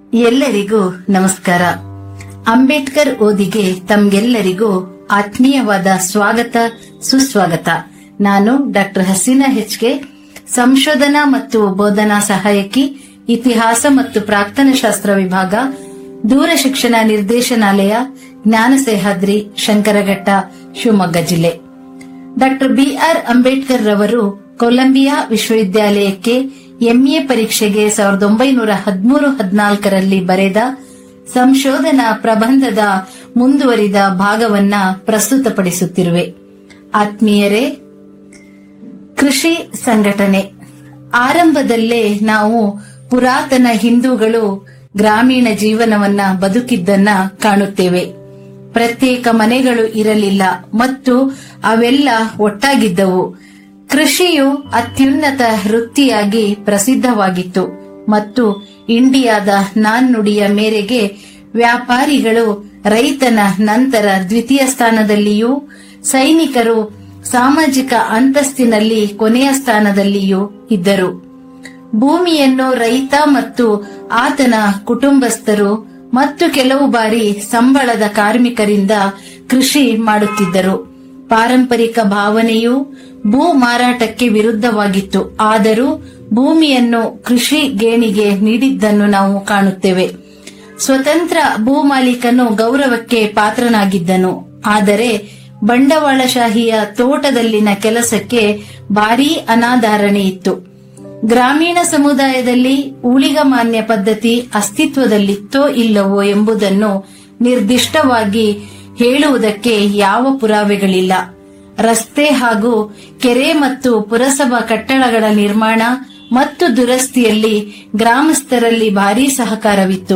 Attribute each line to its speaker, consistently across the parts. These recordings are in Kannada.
Speaker 1: ಎಲ್ಲರಿಗೂ ನಮಸ್ಕಾರ ಅಂಬೇಡ್ಕರ್ ಓದಿಗೆ ತಮ್ಗೆಲ್ಲರಿಗೂ ಆತ್ಮೀಯವಾದ ಸ್ವಾಗತ ಸುಸ್ವಾಗತ ನಾನು ಡಾಕ್ಟರ್ ಹಸೀನಾ ಹೆಚ್ಕೆ ಸಂಶೋಧನಾ ಮತ್ತು ಬೋಧನಾ ಸಹಾಯಕಿ ಇತಿಹಾಸ ಮತ್ತು ಪ್ರಾಕ್ತನ ಶಾಸ್ತ್ರ ವಿಭಾಗ ದೂರ ಶಿಕ್ಷಣ ನಿರ್ದೇಶನಾಲಯ ಜ್ಞಾನ ಸಹ್ಯಾದ್ರಿ ಶಂಕರಘಟ್ಟ ಶಿವಮೊಗ್ಗ ಜಿಲ್ಲೆ ಡಾಕ್ಟರ್ ಬಿಆರ್ ಅಂಬೇಡ್ಕರ್ ರವರು ಕೊಲಂಬಿಯಾ ವಿಶ್ವವಿದ್ಯಾಲಯಕ್ಕೆ ಎಂಎ ಪರೀಕ್ಷೆಗೆ ಸಾವಿರದ ಒಂಬೈನೂರ ಹದಿಮೂರು ಹದಿನಾಲ್ಕರಲ್ಲಿ ಬರೆದ ಸಂಶೋಧನಾ ಪ್ರಬಂಧದ ಮುಂದುವರಿದ ಭಾಗವನ್ನ ಪ್ರಸ್ತುತಪಡಿಸುತ್ತಿರುವೆ ಆತ್ಮೀಯರೇ ಕೃಷಿ ಸಂಘಟನೆ ಆರಂಭದಲ್ಲೇ ನಾವು ಪುರಾತನ ಹಿಂದೂಗಳು ಗ್ರಾಮೀಣ ಜೀವನವನ್ನ ಬದುಕಿದ್ದನ್ನ ಕಾಣುತ್ತೇವೆ ಪ್ರತ್ಯೇಕ ಮನೆಗಳು ಇರಲಿಲ್ಲ ಮತ್ತು ಅವೆಲ್ಲ ಒಟ್ಟಾಗಿದ್ದವು ಕೃಷಿಯು ಅತ್ಯುನ್ನತ ವೃತ್ತಿಯಾಗಿ ಪ್ರಸಿದ್ಧವಾಗಿತ್ತು ಮತ್ತು ಇಂಡಿಯಾದ ನಾಣ್ಣುಡಿಯ ಮೇರೆಗೆ ವ್ಯಾಪಾರಿಗಳು ರೈತನ ನಂತರ ದ್ವಿತೀಯ ಸ್ಥಾನದಲ್ಲಿಯೂ ಸೈನಿಕರು ಸಾಮಾಜಿಕ ಅಂತಸ್ತಿನಲ್ಲಿ ಕೊನೆಯ ಸ್ಥಾನದಲ್ಲಿಯೂ ಇದ್ದರು ಭೂಮಿಯನ್ನು ರೈತ ಮತ್ತು ಆತನ ಕುಟುಂಬಸ್ಥರು ಮತ್ತು ಕೆಲವು ಬಾರಿ ಸಂಬಳದ ಕಾರ್ಮಿಕರಿಂದ ಕೃಷಿ ಮಾಡುತ್ತಿದ್ದರು ಪಾರಂಪರಿಕ ಭಾವನೆಯು ಭೂ ಮಾರಾಟಕ್ಕೆ ವಿರುದ್ಧವಾಗಿತ್ತು ಆದರೂ ಭೂಮಿಯನ್ನು ಕೃಷಿ ಗೇಣಿಗೆ ನೀಡಿದ್ದನ್ನು ನಾವು ಕಾಣುತ್ತೇವೆ ಸ್ವತಂತ್ರ ಭೂಮಾಲೀಕನು ಗೌರವಕ್ಕೆ ಪಾತ್ರನಾಗಿದ್ದನು ಆದರೆ ಬಂಡವಾಳಶಾಹಿಯ ತೋಟದಲ್ಲಿನ ಕೆಲಸಕ್ಕೆ ಭಾರೀ ಅನಾಧಾರಣೆ ಇತ್ತು ಗ್ರಾಮೀಣ ಸಮುದಾಯದಲ್ಲಿ ಊಳಿಗಮಾನ್ಯ ಪದ್ಧತಿ ಅಸ್ತಿತ್ವದಲ್ಲಿತ್ತೋ ಇಲ್ಲವೋ ಎಂಬುದನ್ನು ನಿರ್ದಿಷ್ಟವಾಗಿ ಹೇಳುವುದಕ್ಕೆ ಯಾವ ಪುರಾವೆಗಳಿಲ್ಲ ರಸ್ತೆ ಹಾಗೂ ಕೆರೆ ಮತ್ತು ಪುರಸಭಾ ಕಟ್ಟಡಗಳ ನಿರ್ಮಾಣ ಮತ್ತು ದುರಸ್ತಿಯಲ್ಲಿ ಗ್ರಾಮಸ್ಥರಲ್ಲಿ ಭಾರೀ ಸಹಕಾರವಿತ್ತು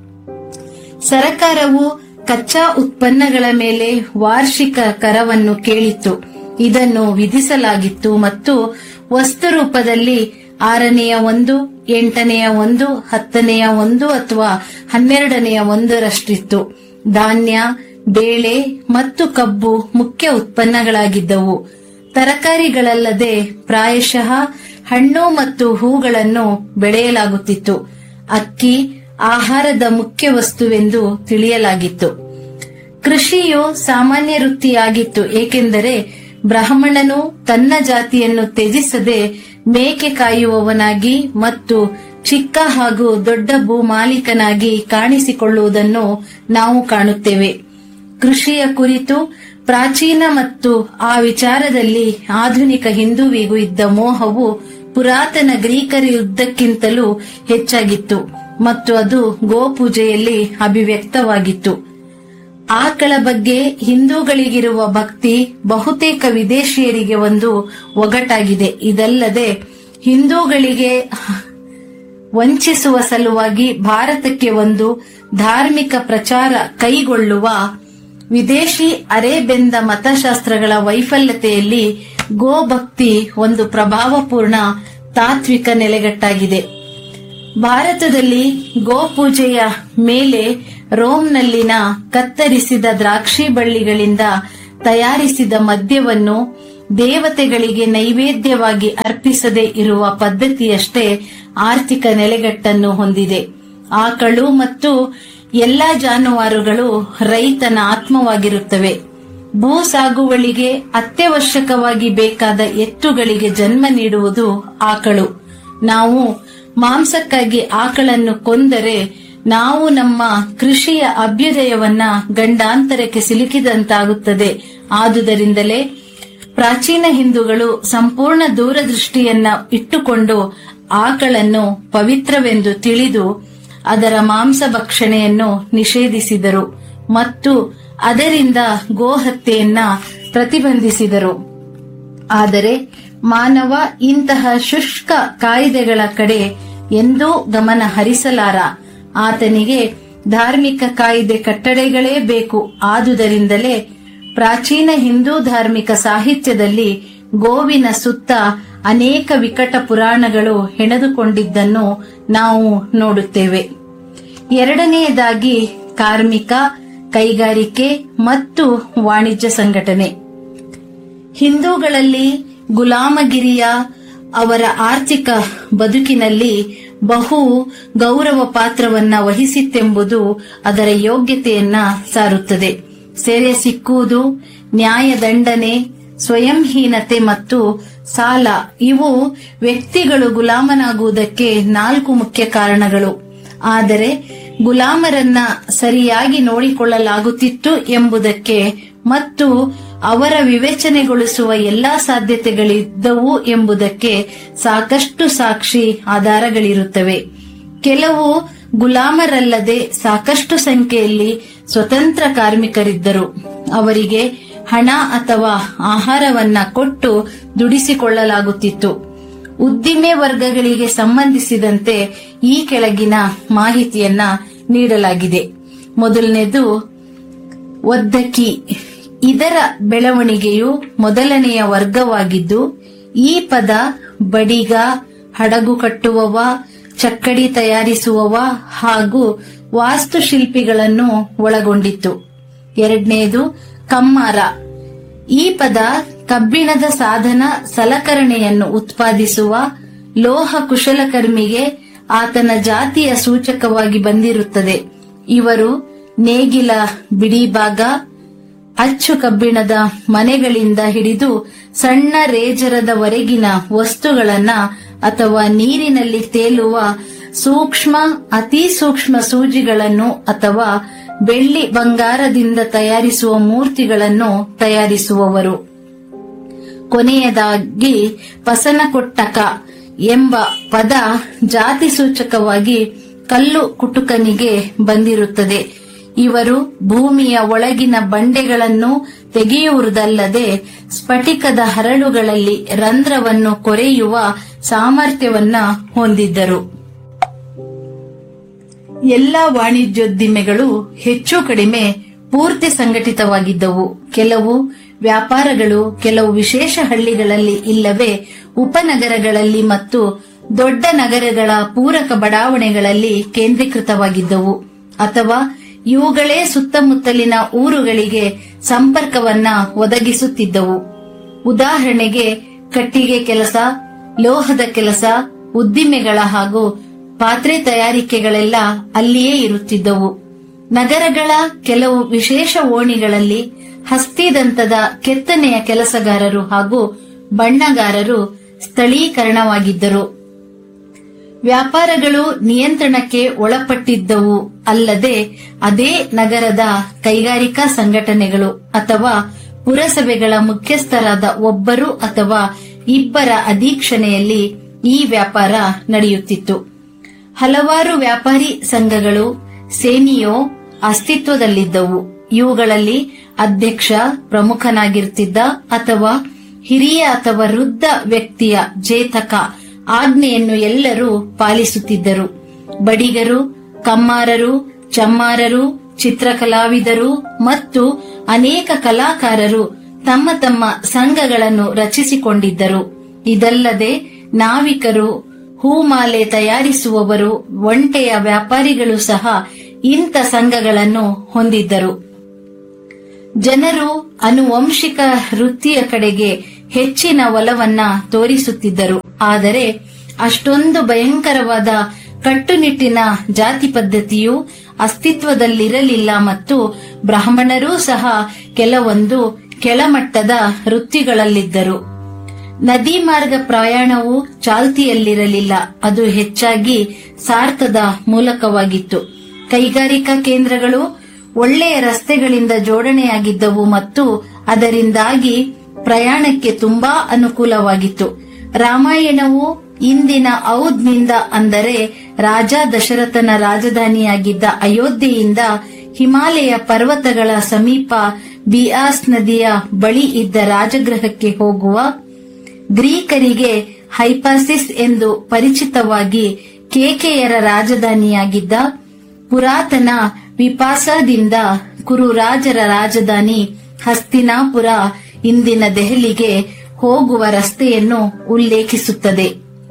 Speaker 1: ಸರಕಾರವು ಕಚ್ಚಾ ಉತ್ಪನ್ನಗಳ ಮೇಲೆ ವಾರ್ಷಿಕ ಕರವನ್ನು ಕೇಳಿತ್ತು ಇದನ್ನು ವಿಧಿಸಲಾಗಿತ್ತು ಮತ್ತು ವಸ್ತು ರೂಪದಲ್ಲಿ ಆರನೆಯ ಒಂದು ಎಂಟನೆಯ ಒಂದು ಹತ್ತನೆಯ ಒಂದು ಅಥವಾ ಹನ್ನೆರಡನೆಯ ಒಂದರಷ್ಟಿತ್ತು ಧಾನ್ಯ ಬೇಳೆ ಮತ್ತು ಕಬ್ಬು ಮುಖ್ಯ ಉತ್ಪನ್ನಗಳಾಗಿದ್ದವು ತರಕಾರಿಗಳಲ್ಲದೆ ಪ್ರಾಯಶಃ ಹಣ್ಣು ಮತ್ತು ಹೂಗಳನ್ನು ಬೆಳೆಯಲಾಗುತ್ತಿತ್ತು ಅಕ್ಕಿ ಆಹಾರದ ಮುಖ್ಯ ವಸ್ತುವೆಂದು ತಿಳಿಯಲಾಗಿತ್ತು ಕೃಷಿಯು ಸಾಮಾನ್ಯ ವೃತ್ತಿಯಾಗಿತ್ತು ಏಕೆಂದರೆ ಬ್ರಾಹ್ಮಣನು ತನ್ನ ಜಾತಿಯನ್ನು ತ್ಯಜಿಸದೆ ಮೇಕೆ ಕಾಯುವವನಾಗಿ ಮತ್ತು ಚಿಕ್ಕ ಹಾಗೂ ದೊಡ್ಡ ಭೂಮಾಲೀಕನಾಗಿ ಕಾಣಿಸಿಕೊಳ್ಳುವುದನ್ನು ನಾವು ಕಾಣುತ್ತೇವೆ ಕೃಷಿಯ ಕುರಿತು ಪ್ರಾಚೀನ ಮತ್ತು ಆ ವಿಚಾರದಲ್ಲಿ ಆಧುನಿಕ ಹಿಂದುವಿಗೂ ಇದ್ದ ಮೋಹವು ಪುರಾತನ ಗ್ರೀಕರ ಯುದ್ಧಕ್ಕಿಂತಲೂ ಹೆಚ್ಚಾಗಿತ್ತು ಮತ್ತು ಅದು ಗೋಪೂಜೆಯಲ್ಲಿ ಅಭಿವ್ಯಕ್ತವಾಗಿತ್ತು ಆಕಳ ಬಗ್ಗೆ ಹಿಂದೂಗಳಿಗಿರುವ ಭಕ್ತಿ ಬಹುತೇಕ ವಿದೇಶಿಯರಿಗೆ ಒಂದು ಒಗಟಾಗಿದೆ ಇದಲ್ಲದೆ ಹಿಂದೂಗಳಿಗೆ ವಂಚಿಸುವ ಸಲುವಾಗಿ ಭಾರತಕ್ಕೆ ಒಂದು ಧಾರ್ಮಿಕ ಪ್ರಚಾರ ಕೈಗೊಳ್ಳುವ ವಿದೇಶಿ ಅರೆಬೆಂದ ಮತಶಾಸ್ತ್ರಗಳ ವೈಫಲ್ಯತೆಯಲ್ಲಿ ಗೋಭಕ್ತಿ ಒಂದು ಪ್ರಭಾವಪೂರ್ಣ ತಾತ್ವಿಕ ನೆಲೆಗಟ್ಟಾಗಿದೆ ಭಾರತದಲ್ಲಿ ಗೋಪೂಜೆಯ ಮೇಲೆ ರೋಮ್ನಲ್ಲಿನ ಕತ್ತರಿಸಿದ ದ್ರಾಕ್ಷಿ ಬಳ್ಳಿಗಳಿಂದ ತಯಾರಿಸಿದ ಮದ್ಯವನ್ನು ದೇವತೆಗಳಿಗೆ ನೈವೇದ್ಯವಾಗಿ ಅರ್ಪಿಸದೇ ಇರುವ ಪದ್ಧತಿಯಷ್ಟೇ ಆರ್ಥಿಕ ನೆಲೆಗಟ್ಟನ್ನು ಹೊಂದಿದೆ ಆಕಳು ಮತ್ತು ಎಲ್ಲಾ ಜಾನುವಾರುಗಳು ರೈತನ ಆತ್ಮವಾಗಿರುತ್ತವೆ ಭೂ ಸಾಗುವಳಿಗೆ ಅತ್ಯವಶ್ಯಕವಾಗಿ ಬೇಕಾದ ಎತ್ತುಗಳಿಗೆ ಜನ್ಮ ನೀಡುವುದು ಆಕಳು ನಾವು ಮಾಂಸಕ್ಕಾಗಿ ಆಕಳನ್ನು ಕೊಂದರೆ ನಾವು ನಮ್ಮ ಕೃಷಿಯ ಅಭ್ಯುದಯವನ್ನ ಗಂಡಾಂತರಕ್ಕೆ ಸಿಲುಕಿದಂತಾಗುತ್ತದೆ ಆದುದರಿಂದಲೇ ಪ್ರಾಚೀನ ಹಿಂದೂಗಳು ಸಂಪೂರ್ಣ ದೂರದೃಷ್ಟಿಯನ್ನ ಇಟ್ಟುಕೊಂಡು ಆಕಳನ್ನು ಪವಿತ್ರವೆಂದು ತಿಳಿದು ಅದರ ಮಾಂಸ ಭಕ್ಷಣೆಯನ್ನು ನಿಷೇಧಿಸಿದರು ಮತ್ತು ಅದರಿಂದ ಗೋಹತ್ಯೆಯನ್ನ ಪ್ರತಿಬಂಧಿಸಿದರು ಆದರೆ ಮಾನವ ಇಂತಹ ಶುಷ್ಕ ಕಾಯ್ದೆಗಳ ಕಡೆ ಎಂದೂ ಗಮನ ಹರಿಸಲಾರ ಆತನಿಗೆ ಧಾರ್ಮಿಕ ಕಾಯ್ದೆ ಕಟ್ಟಳೆಗಳೇ ಬೇಕು ಆದುದರಿಂದಲೇ ಪ್ರಾಚೀನ ಹಿಂದೂ ಧಾರ್ಮಿಕ ಸಾಹಿತ್ಯದಲ್ಲಿ ಗೋವಿನ ಸುತ್ತ ಅನೇಕ ವಿಕಟ ಪುರಾಣಗಳು ಹೆಣೆದುಕೊಂಡಿದ್ದನ್ನು ನಾವು ನೋಡುತ್ತೇವೆ ಎರಡನೆಯದಾಗಿ ಕಾರ್ಮಿಕ ಕೈಗಾರಿಕೆ ಮತ್ತು ವಾಣಿಜ್ಯ ಸಂಘಟನೆ ಹಿಂದೂಗಳಲ್ಲಿ ಗುಲಾಮಗಿರಿಯ ಅವರ ಆರ್ಥಿಕ ಬದುಕಿನಲ್ಲಿ ಬಹು ಗೌರವ ಪಾತ್ರವನ್ನ ವಹಿಸಿತ್ತೆಂಬುದು ಅದರ ಯೋಗ್ಯತೆಯನ್ನ ಸಾರುತ್ತದೆ ಸೆರೆ ಸಿಕ್ಕುವುದು ನ್ಯಾಯದಂಡನೆ ಸ್ವಯಂಹೀನತೆ ಮತ್ತು ಸಾಲ ಇವು ವ್ಯಕ್ತಿಗಳು ಗುಲಾಮನಾಗುವುದಕ್ಕೆ ನಾಲ್ಕು ಮುಖ್ಯ ಕಾರಣಗಳು ಆದರೆ ಗುಲಾಮರನ್ನ ಸರಿಯಾಗಿ ನೋಡಿಕೊಳ್ಳಲಾಗುತ್ತಿತ್ತು ಎಂಬುದಕ್ಕೆ ಮತ್ತು ಅವರ ವಿವೇಚನೆಗೊಳಿಸುವ ಎಲ್ಲಾ ಸಾಧ್ಯತೆಗಳಿದ್ದವು ಎಂಬುದಕ್ಕೆ ಸಾಕಷ್ಟು ಸಾಕ್ಷಿ ಆಧಾರಗಳಿರುತ್ತವೆ ಕೆಲವು ಗುಲಾಮರಲ್ಲದೆ ಸಾಕಷ್ಟು ಸಂಖ್ಯೆಯಲ್ಲಿ ಸ್ವತಂತ್ರ ಕಾರ್ಮಿಕರಿದ್ದರು ಅವರಿಗೆ ಹಣ ಅಥವಾ ಆಹಾರವನ್ನ ಕೊಟ್ಟು ದುಡಿಸಿಕೊಳ್ಳಲಾಗುತ್ತಿತ್ತು ಉದ್ದಿಮೆ ವರ್ಗಗಳಿಗೆ ಸಂಬಂಧಿಸಿದಂತೆ ಈ ಕೆಳಗಿನ ಮಾಹಿತಿಯನ್ನ ನೀಡಲಾಗಿದೆ ಮೊದಲನೇದು ಒದ್ದಕಿ ಇದರ ಬೆಳವಣಿಗೆಯು ಮೊದಲನೆಯ ವರ್ಗವಾಗಿದ್ದು ಈ ಪದ ಬಡಿಗ ಹಡಗು ಕಟ್ಟುವವ ಚಕ್ಕಡಿ ತಯಾರಿಸುವವ ಹಾಗೂ ವಾಸ್ತುಶಿಲ್ಪಿಗಳನ್ನು ಒಳಗೊಂಡಿತ್ತು ಎರಡನೆಯದು ಕಮ್ಮಾರ ಈ ಪದ ಕಬ್ಬಿಣದ ಸಾಧನ ಸಲಕರಣೆಯನ್ನು ಉತ್ಪಾದಿಸುವ ಲೋಹ ಕುಶಲಕರ್ಮಿಗೆ ಆತನ ಜಾತಿಯ ಸೂಚಕವಾಗಿ ಬಂದಿರುತ್ತದೆ ಇವರು ನೇಗಿಲ ಬಿಡಿಭಾಗ ಅಚ್ಚು ಕಬ್ಬಿಣದ ಮನೆಗಳಿಂದ ಹಿಡಿದು ಸಣ್ಣ ರೇಜರದವರೆಗಿನ ವಸ್ತುಗಳನ್ನ ಅಥವಾ ನೀರಿನಲ್ಲಿ ತೇಲುವ ಸೂಕ್ಷ್ಮ ಅತಿ ಸೂಕ್ಷ್ಮ ಸೂಜಿಗಳನ್ನು ಅಥವಾ ಬೆಳ್ಳಿ ಬಂಗಾರದಿಂದ ತಯಾರಿಸುವ ಮೂರ್ತಿಗಳನ್ನು ತಯಾರಿಸುವವರು ಕೊನೆಯದಾಗಿ ಪಸನಕೊಟ್ಟಕ ಎಂಬ ಪದ ಜಾತಿ ಸೂಚಕವಾಗಿ ಕಲ್ಲು ಕುಟುಕನಿಗೆ ಬಂದಿರುತ್ತದೆ ಇವರು ಭೂಮಿಯ ಒಳಗಿನ ಬಂಡೆಗಳನ್ನು ತೆಗೆಯುವುದಲ್ಲದೆ ಸ್ಫಟಿಕದ ಹರಳುಗಳಲ್ಲಿ ರಂಧ್ರವನ್ನು ಕೊರೆಯುವ ಸಾಮರ್ಥ್ಯವನ್ನ ಹೊಂದಿದ್ದರು ಎಲ್ಲ ವಾಣಿಜ್ಯೋದ್ದಿಮೆಗಳು ಹೆಚ್ಚು ಕಡಿಮೆ ಪೂರ್ತಿ ಸಂಘಟಿತವಾಗಿದ್ದವು ಕೆಲವು ವ್ಯಾಪಾರಗಳು ಕೆಲವು ವಿಶೇಷ ಹಳ್ಳಿಗಳಲ್ಲಿ ಇಲ್ಲವೇ ಉಪನಗರಗಳಲ್ಲಿ ಮತ್ತು ದೊಡ್ಡ ನಗರಗಳ ಪೂರಕ ಬಡಾವಣೆಗಳಲ್ಲಿ ಕೇಂದ್ರೀಕೃತವಾಗಿದ್ದವು ಅಥವಾ ಇವುಗಳೇ ಸುತ್ತಮುತ್ತಲಿನ ಊರುಗಳಿಗೆ ಸಂಪರ್ಕವನ್ನ ಒದಗಿಸುತ್ತಿದ್ದವು ಉದಾಹರಣೆಗೆ ಕಟ್ಟಿಗೆ ಕೆಲಸ ಲೋಹದ ಕೆಲಸ ಉದ್ದಿಮೆಗಳ ಹಾಗೂ ಪಾತ್ರೆ ತಯಾರಿಕೆಗಳೆಲ್ಲ ಅಲ್ಲಿಯೇ ಇರುತ್ತಿದ್ದವು ನಗರಗಳ ಕೆಲವು ವಿಶೇಷ ಓಣಿಗಳಲ್ಲಿ ಹಸ್ತಿದಂತದ ಕೆತ್ತನೆಯ ಕೆಲಸಗಾರರು ಹಾಗೂ ಬಣ್ಣಗಾರರು ಸ್ಥಳೀಕರಣವಾಗಿದ್ದರು ವ್ಯಾಪಾರಗಳು ನಿಯಂತ್ರಣಕ್ಕೆ ಒಳಪಟ್ಟಿದ್ದವು ಅಲ್ಲದೆ ಅದೇ ನಗರದ ಕೈಗಾರಿಕಾ ಸಂಘಟನೆಗಳು ಅಥವಾ ಪುರಸಭೆಗಳ ಮುಖ್ಯಸ್ಥರಾದ ಒಬ್ಬರು ಅಥವಾ ಇಬ್ಬರ ಅಧೀಕ್ಷಣೆಯಲ್ಲಿ ಈ ವ್ಯಾಪಾರ ನಡೆಯುತ್ತಿತ್ತು ಹಲವಾರು ವ್ಯಾಪಾರಿ ಸಂಘಗಳು ಸೇನಿಯೋ ಅಸ್ತಿತ್ವದಲ್ಲಿದ್ದವು ಇವುಗಳಲ್ಲಿ ಅಧ್ಯಕ್ಷ ಪ್ರಮುಖನಾಗಿರ್ತಿದ್ದ ಅಥವಾ ಹಿರಿಯ ಅಥವಾ ವೃದ್ಧ ವ್ಯಕ್ತಿಯ ಜೇತಕ ಆಜ್ಞೆಯನ್ನು ಎಲ್ಲರೂ ಪಾಲಿಸುತ್ತಿದ್ದರು ಬಡಿಗರು ಕಮ್ಮಾರರು ಚಮ್ಮಾರರು ಚಿತ್ರಕಲಾವಿದರು ಮತ್ತು ಅನೇಕ ಕಲಾಕಾರರು ತಮ್ಮ ತಮ್ಮ ಸಂಘಗಳನ್ನು ರಚಿಸಿಕೊಂಡಿದ್ದರು ಇದಲ್ಲದೆ ನಾವಿಕರು ಹೂಮಾಲೆ ತಯಾರಿಸುವವರು ಒಂಟೆಯ ವ್ಯಾಪಾರಿಗಳು ಸಹ ಇಂಥ ಸಂಘಗಳನ್ನು ಹೊಂದಿದ್ದರು ಜನರು ಅನುವಂಶಿಕ ವೃತ್ತಿಯ ಕಡೆಗೆ ಹೆಚ್ಚಿನ ಒಲವನ್ನ ತೋರಿಸುತ್ತಿದ್ದರು ಆದರೆ ಅಷ್ಟೊಂದು ಭಯಂಕರವಾದ ಕಟ್ಟುನಿಟ್ಟಿನ ಜಾತಿ ಪದ್ಧತಿಯು ಅಸ್ತಿತ್ವದಲ್ಲಿರಲಿಲ್ಲ ಮತ್ತು ಬ್ರಾಹ್ಮಣರೂ ಸಹ ಕೆಲವೊಂದು ಕೆಳಮಟ್ಟದ ವೃತ್ತಿಗಳಲ್ಲಿದ್ದರು ನದಿ ಮಾರ್ಗ ಪ್ರಯಾಣವು ಚಾಲ್ತಿಯಲ್ಲಿರಲಿಲ್ಲ ಅದು ಹೆಚ್ಚಾಗಿ ಸಾರ್ಥದ ಮೂಲಕವಾಗಿತ್ತು ಕೈಗಾರಿಕಾ ಕೇಂದ್ರಗಳು ಒಳ್ಳೆಯ ರಸ್ತೆಗಳಿಂದ ಜೋಡಣೆಯಾಗಿದ್ದವು ಮತ್ತು ಅದರಿಂದಾಗಿ ಪ್ರಯಾಣಕ್ಕೆ ತುಂಬಾ ಅನುಕೂಲವಾಗಿತ್ತು ರಾಮಾಯಣವು ಇಂದಿನ ಔದ್ನಿಂದ ಅಂದರೆ ರಾಜ ದಶರಥನ ರಾಜಧಾನಿಯಾಗಿದ್ದ ಅಯೋಧ್ಯೆಯಿಂದ ಹಿಮಾಲಯ ಪರ್ವತಗಳ ಸಮೀಪ ಬಿಯಾಸ್ ನದಿಯ ಬಳಿ ಇದ್ದ ರಾಜಗೃಹಕ್ಕೆ ಹೋಗುವ ಗ್ರೀಕರಿಗೆ ಹೈಪಾಸಿಸ್ ಎಂದು ಪರಿಚಿತವಾಗಿ ಕೇಕೆಯರ ರಾಜಧಾನಿಯಾಗಿದ್ದ ಪುರಾತನ ವಿಪಾಸದಿಂದ ಕುರುರಾಜರ ರಾಜಧಾನಿ ಹಸ್ತಿನಾಪುರ ಇಂದಿನ ದೆಹಲಿಗೆ ಹೋಗುವ ರಸ್ತೆಯನ್ನು ಉಲ್ಲೇಖಿಸುತ್ತದೆ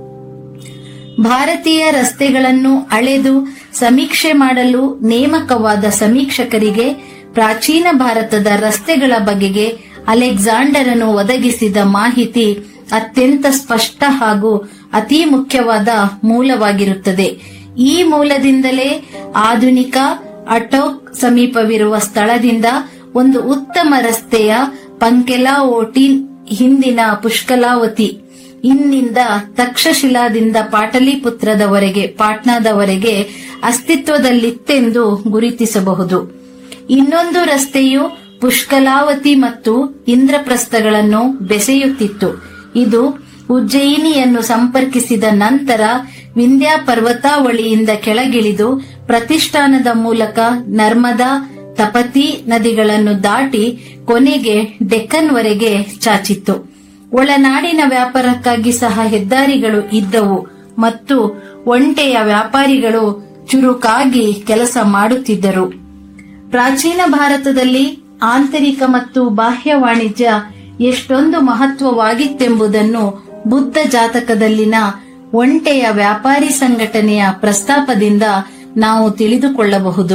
Speaker 1: ಭಾರತೀಯ ರಸ್ತೆಗಳನ್ನು ಅಳೆದು ಸಮೀಕ್ಷೆ ಮಾಡಲು ನೇಮಕವಾದ ಸಮೀಕ್ಷಕರಿಗೆ ಪ್ರಾಚೀನ ಭಾರತದ ರಸ್ತೆಗಳ ಬಗೆಗೆ ಅಲೆಕ್ಸಾಂಡರನು ಒದಗಿಸಿದ ಮಾಹಿತಿ ಅತ್ಯಂತ ಸ್ಪಷ್ಟ ಹಾಗೂ ಅತಿ ಮುಖ್ಯವಾದ ಮೂಲವಾಗಿರುತ್ತದೆ ಈ ಮೂಲದಿಂದಲೇ ಆಧುನಿಕ ಅಟೋಕ್ ಸಮೀಪವಿರುವ ಸ್ಥಳದಿಂದ ಒಂದು ಉತ್ತಮ ರಸ್ತೆಯ ಪಂಕೆಲಾ ಓಟಿನ್ ಹಿಂದಿನ ಪುಷ್ಕಲಾವತಿ ಇನ್ನಿಂದ ತಕ್ಷಶಿಲಾದಿಂದ ಪಾಟಲಿಪುತ್ರದವರೆಗೆ ಪಾಟ್ನಾದವರೆಗೆ ಅಸ್ತಿತ್ವದಲ್ಲಿತ್ತೆಂದು ಗುರುತಿಸಬಹುದು ಇನ್ನೊಂದು ರಸ್ತೆಯು ಪುಷ್ಕಲಾವತಿ ಮತ್ತು ಇಂದ್ರಪ್ರಸ್ಥಗಳನ್ನು ಬೆಸೆಯುತ್ತಿತ್ತು ಇದು ಉಜ್ಜಯಿನಿಯನ್ನು ಸಂಪರ್ಕಿಸಿದ ನಂತರ ವಿಂಧ್ಯ ಪರ್ವತಾವಳಿಯಿಂದ ಕೆಳಗಿಳಿದು ಪ್ರತಿಷ್ಠಾನದ ಮೂಲಕ ನರ್ಮದಾ ತಪತಿ ನದಿಗಳನ್ನು ದಾಟಿ ಕೊನೆಗೆ ಡೆಕ್ಕನ್ವರೆಗೆ ಚಾಚಿತ್ತು ಒಳನಾಡಿನ ವ್ಯಾಪಾರಕ್ಕಾಗಿ ಸಹ ಹೆದ್ದಾರಿಗಳು ಇದ್ದವು ಮತ್ತು ಒಂಟೆಯ ವ್ಯಾಪಾರಿಗಳು ಚುರುಕಾಗಿ ಕೆಲಸ ಮಾಡುತ್ತಿದ್ದರು ಪ್ರಾಚೀನ ಭಾರತದಲ್ಲಿ ಆಂತರಿಕ ಮತ್ತು ಬಾಹ್ಯ ವಾಣಿಜ್ಯ ಎಷ್ಟೊಂದು ಮಹತ್ವವಾಗಿತ್ತೆಂಬುದನ್ನು ಬುದ್ಧ ಜಾತಕದಲ್ಲಿನ ಒಂಟೆಯ ವ್ಯಾಪಾರಿ ಸಂಘಟನೆಯ ಪ್ರಸ್ತಾಪದಿಂದ ನಾವು ತಿಳಿದುಕೊಳ್ಳಬಹುದು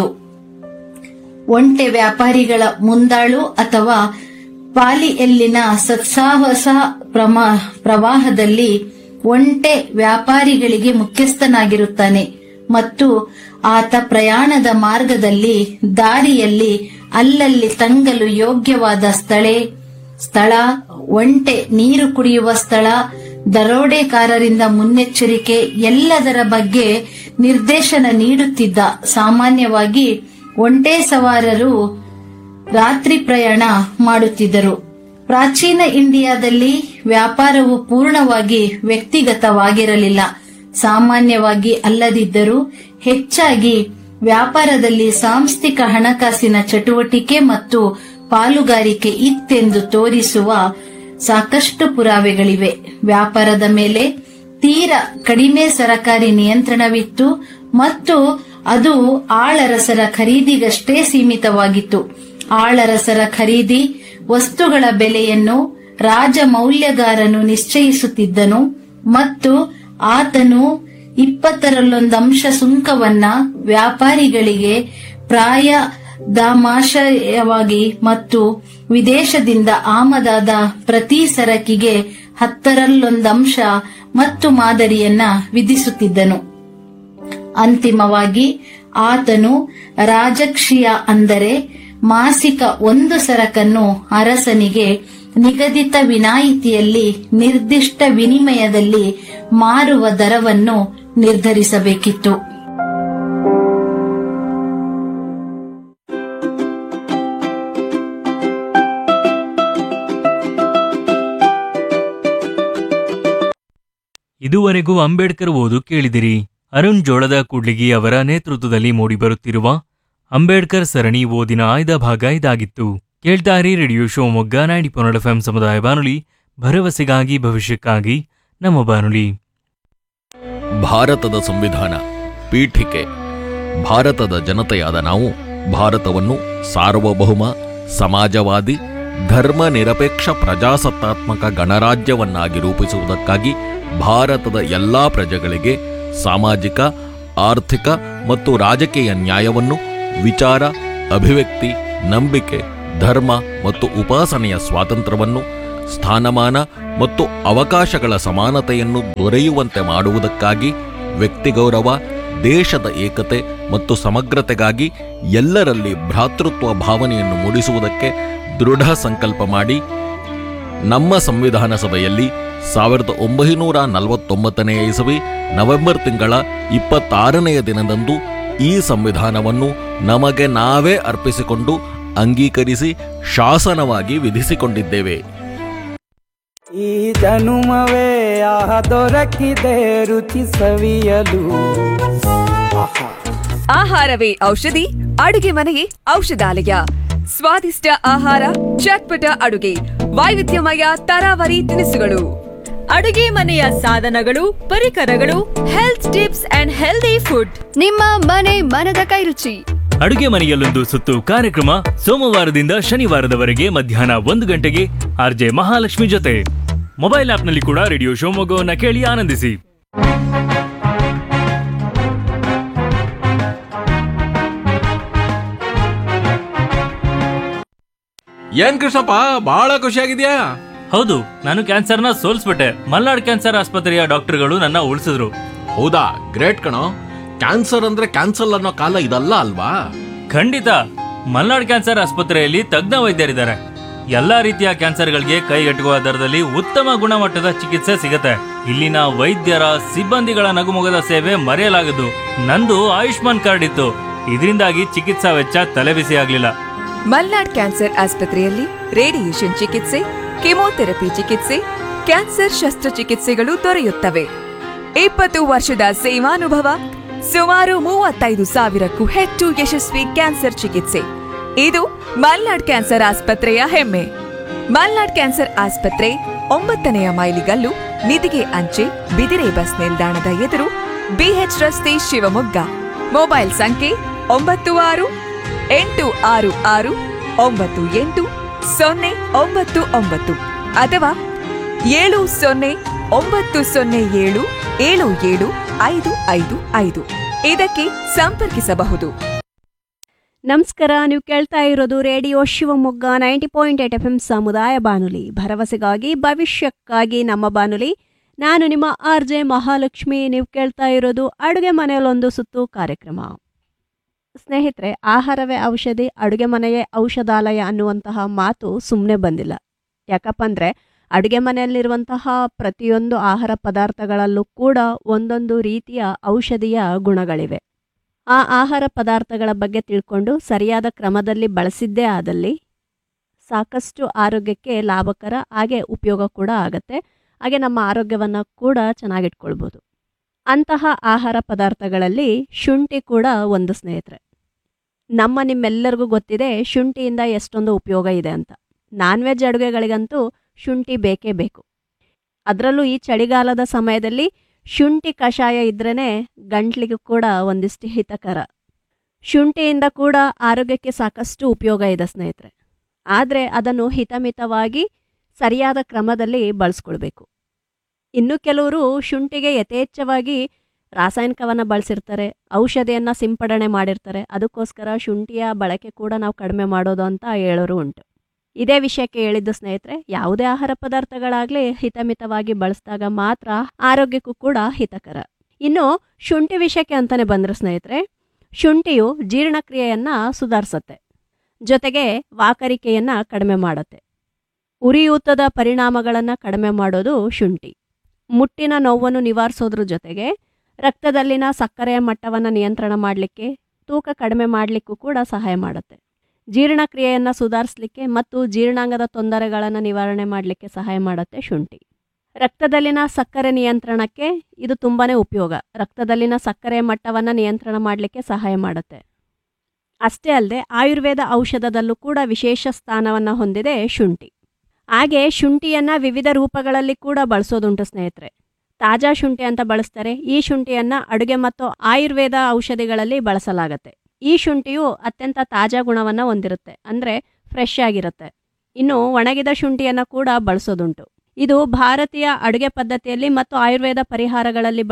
Speaker 1: ಒಂಟೆ ವ್ಯಾಪಾರಿಗಳ ಮುಂದಾಳು ಅಥವಾ ಪಾಲಿಯಲ್ಲಿನ ಸತ್ಸಾಹಸ ಪ್ರಮಾ- ಪ್ರವಾಹದಲ್ಲಿ ಒಂಟೆ ವ್ಯಾಪಾರಿಗಳಿಗೆ ಮುಖ್ಯಸ್ಥನಾಗಿರುತ್ತಾನೆ ಮತ್ತು ಆತ ಪ್ರಯಾಣದ ಮಾರ್ಗದಲ್ಲಿ ದಾರಿಯಲ್ಲಿ ಅಲ್ಲಲ್ಲಿ ತಂಗಲು ಯೋಗ್ಯವಾದ ಸ್ಥಳೆ ಸ್ಥಳ ಒಂಟೆ ನೀರು ಕುಡಿಯುವ ಸ್ಥಳ ದರೋಡೆಕಾರರಿಂದ ಮುನ್ನೆಚ್ಚರಿಕೆ ಎಲ್ಲದರ ಬಗ್ಗೆ ನಿರ್ದೇಶನ ನೀಡುತ್ತಿದ್ದ ಸಾಮಾನ್ಯವಾಗಿ ಒಂಟೆ ಸವಾರರು ರಾತ್ರಿ ಪ್ರಯಾಣ ಮಾಡುತ್ತಿದ್ದರು ಪ್ರಾಚೀನ ಇಂಡಿಯಾದಲ್ಲಿ ವ್ಯಾಪಾರವು ಪೂರ್ಣವಾಗಿ ವ್ಯಕ್ತಿಗತವಾಗಿರಲಿಲ್ಲ ಸಾಮಾನ್ಯವಾಗಿ ಅಲ್ಲದಿದ್ದರೂ ಹೆಚ್ಚಾಗಿ ವ್ಯಾಪಾರದಲ್ಲಿ ಸಾಂಸ್ಥಿಕ ಹಣಕಾಸಿನ ಚಟುವಟಿಕೆ ಮತ್ತು ಪಾಲುಗಾರಿಕೆ ಇತ್ತೆಂದು ತೋರಿಸುವ ಸಾಕಷ್ಟು ಪುರಾವೆಗಳಿವೆ ವ್ಯಾಪಾರದ ಮೇಲೆ ತೀರ ಕಡಿಮೆ ಸರಕಾರಿ ನಿಯಂತ್ರಣವಿತ್ತು ಮತ್ತು ಅದು ಆಳರಸರ ಖರೀದಿಗಷ್ಟೇ ಸೀಮಿತವಾಗಿತ್ತು ಆಳರಸರ ಖರೀದಿ ವಸ್ತುಗಳ ಬೆಲೆಯನ್ನು ರಾಜ ಮೌಲ್ಯಗಾರನು ನಿಶ್ಚಯಿಸುತ್ತಿದ್ದನು ಮತ್ತು ಆತನು ಇಪ್ಪತ್ತರಲ್ಲೊಂದಂಶ ಸುಂಕವನ್ನ ವ್ಯಾಪಾರಿಗಳಿಗೆ ಪ್ರಾಯ ದಾಮಾಶಯವಾಗಿ ಮತ್ತು ವಿದೇಶದಿಂದ ಆಮದಾದ ಪ್ರತಿ ಸರಕಿಗೆ ಹತ್ತರಲ್ಲೊಂದಂಶ ಮತ್ತು ಮಾದರಿಯನ್ನ ವಿಧಿಸುತ್ತಿದ್ದನು ಅಂತಿಮವಾಗಿ ಆತನು ರಾಜಕ್ಷಿಯ ಅಂದರೆ ಮಾಸಿಕ ಒಂದು ಸರಕನ್ನು ಅರಸನಿಗೆ ನಿಗದಿತ ವಿನಾಯಿತಿಯಲ್ಲಿ ನಿರ್ದಿಷ್ಟ ವಿನಿಮಯದಲ್ಲಿ ಮಾರುವ ದರವನ್ನು ನಿರ್ಧರಿಸಬೇಕಿತ್ತು
Speaker 2: ಇದುವರೆಗೂ ಅಂಬೇಡ್ಕರ್ ಓದು ಕೇಳಿದಿರಿ ಅರುಣ್ ಜೋಳದ ಕೂಡ್ಲಿಗಿ ಅವರ ನೇತೃತ್ವದಲ್ಲಿ ಮೂಡಿಬರುತ್ತಿರುವ ಅಂಬೇಡ್ಕರ್ ಸರಣಿ ಓದಿನ ಆಯ್ದ ಭಾಗ ಇದಾಗಿತ್ತು ಕೇಳ್ತಾರಿ ರೇಡಿಯೋ ಶಿವಮೊಗ್ಗ ನೈಂಟಿ ಪೊನ್ನಡ ಎಫ್ಎಂ ಸಮುದಾಯ ಬಾನುಲಿ ಭರವಸೆಗಾಗಿ ಭವಿಷ್ಯಕ್ಕಾಗಿ ನಮ್ಮ ಬಾನುಲಿ
Speaker 3: ಭಾರತದ ಸಂವಿಧಾನ ಪೀಠಿಕೆ ಭಾರತದ ಜನತೆಯಾದ ನಾವು ಭಾರತವನ್ನು ಸಾರ್ವಭೌಮ ಸಮಾಜವಾದಿ ಧರ್ಮ ನಿರಪೇಕ್ಷ ಪ್ರಜಾಸತ್ತಾತ್ಮಕ ಗಣರಾಜ್ಯವನ್ನಾಗಿ ರೂಪಿಸುವುದಕ್ಕಾಗಿ ಭಾರತದ ಎಲ್ಲಾ ಪ್ರಜೆಗಳಿಗೆ ಸಾಮಾಜಿಕ ಆರ್ಥಿಕ ಮತ್ತು ರಾಜಕೀಯ ನ್ಯಾಯವನ್ನು ವಿಚಾರ ಅಭಿವ್ಯಕ್ತಿ ನಂಬಿಕೆ ಧರ್ಮ ಮತ್ತು ಉಪಾಸನೆಯ ಸ್ವಾತಂತ್ರ್ಯವನ್ನು ಸ್ಥಾನಮಾನ ಮತ್ತು ಅವಕಾಶಗಳ ಸಮಾನತೆಯನ್ನು ದೊರೆಯುವಂತೆ ಮಾಡುವುದಕ್ಕಾಗಿ ವ್ಯಕ್ತಿಗೌರವ ದೇಶದ ಏಕತೆ ಮತ್ತು ಸಮಗ್ರತೆಗಾಗಿ ಎಲ್ಲರಲ್ಲಿ ಭ್ರಾತೃತ್ವ ಭಾವನೆಯನ್ನು ಮೂಡಿಸುವುದಕ್ಕೆ ದೃಢ ಸಂಕಲ್ಪ ಮಾಡಿ ನಮ್ಮ ಸಂವಿಧಾನ ಸಭೆಯಲ್ಲಿ ಸಾವಿರದ ಒಂಬೈನೂರ ನಲವತ್ತೊಂಬತ್ತನೆಯ ಇಸವಿ ನವೆಂಬರ್ ತಿಂಗಳ ಇಪ್ಪತ್ತಾರನೆಯ ದಿನದಂದು ಈ ಸಂವಿಧಾನವನ್ನು ನಮಗೆ ನಾವೇ ಅರ್ಪಿಸಿಕೊಂಡು ಅಂಗೀಕರಿಸಿ ಶಾಸನವಾಗಿ ವಿಧಿಸಿಕೊಂಡಿದ್ದೇವೆ
Speaker 4: ಈ ಜನುಮವೇ ಆಹ ದೊರಕಿದೆ ರುಚಿ ಸವಿಯಲು ಆಹಾ
Speaker 5: ಆಹಾರವೇ ಔಷಧಿ ಅಡುಗೆ ಮನೆಯೇ ಔಷಧಾಲಯ ಸ್ವಾದಿಷ್ಟ ಆಹಾರ ಚಟ್ಪಟ ಅಡುಗೆ ವೈವಿಧ್ಯಮಯ ತರಾವರಿ ತಿನಿಸುಗಳು
Speaker 6: ಅಡುಗೆ ಮನೆಯ ಸಾಧನಗಳು ಪರಿಕರಗಳು health tips and healthy food
Speaker 5: ನಿಮ್ಮ ಮನೆ ಮನದ ಕೈರುಚಿ
Speaker 2: ಅಡುಗೆ ಮನೆಯಲ್ಲೊಂದು ಸುತ್ತು ಕಾರ್ಯಕ್ರಮ ಸೋಮವಾರದಿಂದ ಶನಿವಾರದವರೆಗೆ ಮಧ್ಯಾಹ್ನ ಒಂದು ಗಂಟೆಗೆ ಆರ್ಜೆ ಮಹಾಲಕ್ಷ್ಮಿ ಜೊತೆ ಮೊಬೈಲ್ ಆಪ್ನಲ್ಲಿ ಕೂಡ ರೇಡಿಯೋ ಶಿವಮೊಗ್ಗವನ್ನ ಕೇಳಿ ಆನಂದಿಸಿ
Speaker 7: ಏನ್ ಕೃಷ್ಣಪ್ಪ ಬಹಳ ಖುಷಿಯಾಗಿದ್ಯಾ
Speaker 2: ಹೌದು ನಾನು ಕ್ಯಾನ್ಸರ್ನ ಸೋಲ್ಸ್ಬಿಟ್ಟೆ ಮಲ್ನಾಡ್ ಕ್ಯಾನ್ಸರ್ ಆಸ್ಪತ್ರೆಯ ಡಾಕ್ಟರ್ಗಳು ನನ್ನ ಉಳಿಸಿದ್ರು
Speaker 3: ಹೌದಾ ಗ್ರೇಟ್ ಕಣೋ ಕ್ಯಾನ್ಸರ್ ಅಂದ್ರೆ ಕ್ಯಾನ್ಸಲ್ ಅನ್ನೋ ಕಾಲ ಇದಲ್ಲ ಅಲ್ವಾ
Speaker 2: ಖಂಡಿತ ಮಲ್ನಾಡ್ ಕ್ಯಾನ್ಸರ್ ಆಸ್ಪತ್ರೆಯಲ್ಲಿ ತಜ್ಞ ವೈದ್ಯರಿದ್ದಾರೆ ಎಲ್ಲಾ ರೀತಿಯ ಕ್ಯಾನ್ಸರ್ಗಳಿಗೆ ಕೈಗೆಟುಕುವ ದರದಲ್ಲಿ ಉತ್ತಮ ಗುಣಮಟ್ಟದ ಚಿಕಿತ್ಸೆ ಸಿಗುತ್ತೆ ಇಲ್ಲಿನ ವೈದ್ಯರ ಸಿಬ್ಬಂದಿಗಳ ನಗುಮೊಗದ ಸೇವೆ ಮರೆಯಲಾಗದು ನಂದು ಆಯುಷ್ಮಾನ್ ಕಾರ್ಡ್ ಇತ್ತು ಇದರಿಂದಾಗಿ ಚಿಕಿತ್ಸಾ ವೆಚ್ಚ ತಲೆಬಿಸಿ ಆಗ್ಲಿಲ್ಲ
Speaker 5: ಮಲ್ನಾಡ್ ಕ್ಯಾನ್ಸರ್ ಆಸ್ಪತ್ರೆಯಲ್ಲಿ ರೇಡಿಯೇಷನ್ ಚಿಕಿತ್ಸೆ ಕೆಮೊಥೆರಪಿ ಚಿಕಿತ್ಸೆ ಕ್ಯಾನ್ಸರ್ ಶಸ್ತ್ರಚಿಕಿತ್ಸೆಗಳು ದೊರೆಯುತ್ತವೆ ಇಪ್ಪತ್ತು ವರ್ಷದ ಸೇವಾನುಭವ ಸುಮಾರು ಮೂವತ್ತೈದು ಸಾವಿರಕ್ಕೂ ಹೆಚ್ಚು ಯಶಸ್ವಿ ಕ್ಯಾನ್ಸರ್ ಚಿಕಿತ್ಸೆ ಇದು ಮಲ್ನಾಡ್ ಕ್ಯಾನ್ಸರ್ ಆಸ್ಪತ್ರೆಯ ಹೆಮ್ಮೆ ಮಲ್ನಾಡ್ ಕ್ಯಾನ್ಸರ್ ಆಸ್ಪತ್ರೆ ಒಂಬತ್ತನೆಯ ಮೈಲಿಗಲ್ಲು ನಿಧಿಗೆ ಅಂಚೆ ಬಿದಿರೆ ಬಸ್ ನಿಲ್ದಾಣದ ಎದುರು ಬಿಎಚ್ ರಸ್ತೆ ಶಿವಮೊಗ್ಗ ಮೊಬೈಲ್ ಸಂಖ್ಯೆ ಒಂಬತ್ತು ಆರು ಎಂಟು ಆರು ಆರು ಒಂಬತ್ತು ಎಂಟು ಸೊನ್ನೆ ಒಂಬತ್ತು ಒಂಬತ್ತು ಅಥವಾ ಏಳು ಸೊನ್ನೆ ಒಂಬತ್ತು ಸೊನ್ನೆ ಏಳು ಏಳು ಏಳು ಐದು ಐದು ಐದು ಇದಕ್ಕೆ ಸಂಪರ್ಕಿಸಬಹುದು
Speaker 7: ನಮಸ್ಕಾರ ನೀವು ಕೇಳ್ತಾ ಇರೋದು radio Shivamogga ninety point eight F M ಸಮುದಾಯ ಬಾನುಲಿ ಭರವಸೆಗಾಗಿ ಭವಿಷ್ಯಕ್ಕಾಗಿ ನಮ್ಮ ಬಾನುಲಿ ನಾನು ನಿಮ್ಮ ಆರ್ ಜೆ ಮಹಾಲಕ್ಷ್ಮಿ ನೀವು ಕೇಳ್ತಾ ಇರೋದು ಅಡುಗೆ ಮನೆಯಲ್ಲೊಂದು ಸುತ್ತು ಕಾರ್ಯಕ್ರಮ ಸ್ನೇಹಿತರೆ ಆಹಾರವೇ ಔಷಧಿ ಅಡುಗೆ ಮನೆಯೇ ಔಷಧಾಲಯ ಅನ್ನುವಂತಹ ಮಾತು ಸುಮ್ಮನೆ ಬಂದಿಲ್ಲ ಯಾಕಪ್ಪ ಅಂದರೆ ಅಡುಗೆ ಮನೆಯಲ್ಲಿರುವಂತಹ ಪ್ರತಿಯೊಂದು ಆಹಾರ ಪದಾರ್ಥಗಳಲ್ಲೂ ಕೂಡ ಒಂದೊಂದು ರೀತಿಯ ಔಷಧಿಯ ಗುಣಗಳಿವೆ ಆ ಆಹಾರ ಪದಾರ್ಥಗಳ ಬಗ್ಗೆ ತಿಳ್ಕೊಂಡು ಸರಿಯಾದ ಕ್ರಮದಲ್ಲಿ ಬಳಸಿದ್ದೇ ಆದಲ್ಲಿ ಸಾಕಷ್ಟು ಆರೋಗ್ಯಕ್ಕೆ ಲಾಭಕರ ಹಾಗೆ ಉಪಯೋಗ ಕೂಡ ಆಗತ್ತೆ ಹಾಗೆ ನಮ್ಮ ಆರೋಗ್ಯವನ್ನು ಕೂಡ ಚೆನ್ನಾಗಿಟ್ಕೊಳ್ಬೋದು ಅಂತಹ ಆಹಾರ ಪದಾರ್ಥಗಳಲ್ಲಿ ಶುಂಠಿ ಕೂಡ ಒಂದು ಸ್ನೇಹಿತರೆ ನಮ್ಮ ನಿಮ್ಮೆಲ್ಲರಿಗೂ ಗೊತ್ತಿದೆ ಶುಂಠಿಯಿಂದ ಎಷ್ಟೊಂದು ಉಪಯೋಗ ಇದೆ ಅಂತ ನಾನ್ ವೆಜ್ ಅಡುಗೆಗಳಿಗಂತೂ ಶುಂಠಿ ಬೇಕೇ ಬೇಕು ಅದರಲ್ಲೂ ಈ ಚಳಿಗಾಲದ ಸಮಯದಲ್ಲಿ ಶುಂಠಿ ಕಷಾಯ ಇದ್ರೇ ಗಂಟ್ಲಿಗೂ ಕೂಡ ಒಂದಿಷ್ಟು ಹಿತಕರ ಶುಂಠಿಯಿಂದ ಕೂಡ ಆರೋಗ್ಯಕ್ಕೆ ಸಾಕಷ್ಟು ಉಪಯೋಗ ಇದೆ ಸ್ನೇಹಿತರೆ ಆದರೆ ಅದನ್ನು ಹಿತಮಿತವಾಗಿ ಸರಿಯಾದ ಕ್ರಮದಲ್ಲಿ ಬಳಸ್ಕೊಳ್ಬೇಕು ಇನ್ನು ಕೆಲವರು ಶುಂಠಿಗೆ ಯಥೇಚ್ಛವಾಗಿ ರಾಸಾಯನಿಕವನ್ನು ಬಳಸಿರ್ತಾರೆ ಔಷಧಿಯನ್ನು ಸಿಂಪಡಣೆ ಮಾಡಿರ್ತಾರೆ ಅದಕ್ಕೋಸ್ಕರ ಶುಂಠಿಯ ಬಳಕೆ ಕೂಡ ನಾವು ಕಡಿಮೆ ಮಾಡೋದು ಅಂತ ಹೇಳೋರು ಉಂಟು ಇದೇ ವಿಷಯಕ್ಕೆ ಹೇಳಿದ್ದು ಸ್ನೇಹಿತರೆ ಯಾವುದೇ ಆಹಾರ ಪದಾರ್ಥಗಳಾಗಲಿ ಹಿತಮಿತವಾಗಿ ಬಳಸಿದಾಗ ಮಾತ್ರ ಆರೋಗ್ಯಕ್ಕೂ ಕೂಡ ಹಿತಕರ ಇನ್ನು ಶುಂಠಿ ವಿಷಯಕ್ಕೆ ಅಂತಾನೆ ಬಂದ್ರೆ ಸ್ನೇಹಿತರೆ ಶುಂಠಿಯು ಜೀರ್ಣಕ್ರಿಯೆಯನ್ನು ಸುಧಾರಿಸುತ್ತೆ ಜೊತೆಗೆ ವಾಕರಿಕೆಯನ್ನು ಕಡಿಮೆ ಮಾಡುತ್ತೆ ಉರಿಯೂತದ ಪರಿಣಾಮಗಳನ್ನು ಕಡಿಮೆ ಮಾಡೋದು ಶುಂಠಿ ಮುಟ್ಟಿನ ನೋವನ್ನು ನಿವಾರಿಸೋದ್ರ ಜೊತೆಗೆ ರಕ್ತದಲ್ಲಿನ ಸಕ್ಕರೆಯ ಮಟ್ಟವನ್ನು ನಿಯಂತ್ರಣ ಮಾಡಲಿಕ್ಕೆ ತೂಕ ಕಡಿಮೆ ಮಾಡಲಿಕ್ಕೂ ಕೂಡ ಸಹಾಯ ಮಾಡುತ್ತೆ ಜೀರ್ಣಕ್ರಿಯೆಯನ್ನು ಸುಧಾರಿಸಲಿಕ್ಕೆ ಮತ್ತು ಜೀರ್ಣಾಂಗದ ತೊಂದರೆಗಳನ್ನು ನಿವಾರಣೆ ಮಾಡಲಿಕ್ಕೆ ಸಹಾಯ ಮಾಡುತ್ತೆ ಶುಂಠಿ ರಕ್ತದಲ್ಲಿನ ಸಕ್ಕರೆ ನಿಯಂತ್ರಣಕ್ಕೆ ಇದು ತುಂಬಾ ಉಪಯೋಗ ರಕ್ತದಲ್ಲಿನ ಸಕ್ಕರೆಯ ಮಟ್ಟವನ್ನು ನಿಯಂತ್ರಣ ಮಾಡಲಿಕ್ಕೆ ಸಹಾಯ ಮಾಡುತ್ತೆ ಅಷ್ಟೇ ಅಲ್ಲದೆ ಆಯುರ್ವೇದ ಔಷಧದಲ್ಲೂ ಕೂಡ ವಿಶೇಷ ಸ್ಥಾನವನ್ನು ಹೊಂದಿದೆ ಶುಂಠಿ ಹಾಗೆ ಶುಂಠಿಯನ್ನು ವಿವಿಧ ರೂಪಗಳಲ್ಲಿ ಕೂಡ ಬಳಸೋದುಂಟು ಸ್ನೇಹಿತರೆ ತಾಜಾ ಶುಂಠಿ ಅಂತ ಬಳಸ್ತಾರೆ ಈ ಶುಂಠಿಯನ್ನು ಅಡುಗೆ ಮತ್ತು ಆಯುರ್ವೇದ ಔಷಧಿಗಳಲ್ಲಿ ಬಳಸಲಾಗತ್ತೆ ಈ ಶುಂಠಿಯು ಅತ್ಯಂತ ತಾಜಾ ಗುಣವನ್ನು ಹೊಂದಿರುತ್ತೆ ಅಂದರೆ ಫ್ರೆಶ್ ಆಗಿರುತ್ತೆ ಇನ್ನು ಒಣಗಿದ ಶುಂಠಿಯನ್ನು ಕೂಡ ಬಳಸೋದುಂಟು ಇದು ಭಾರತೀಯ ಅಡುಗೆ ಪದ್ಧತಿಯಲ್ಲಿ ಮತ್ತು ಆಯುರ್ವೇದ ಪರಿಹಾರಗಳಲ್ಲಿ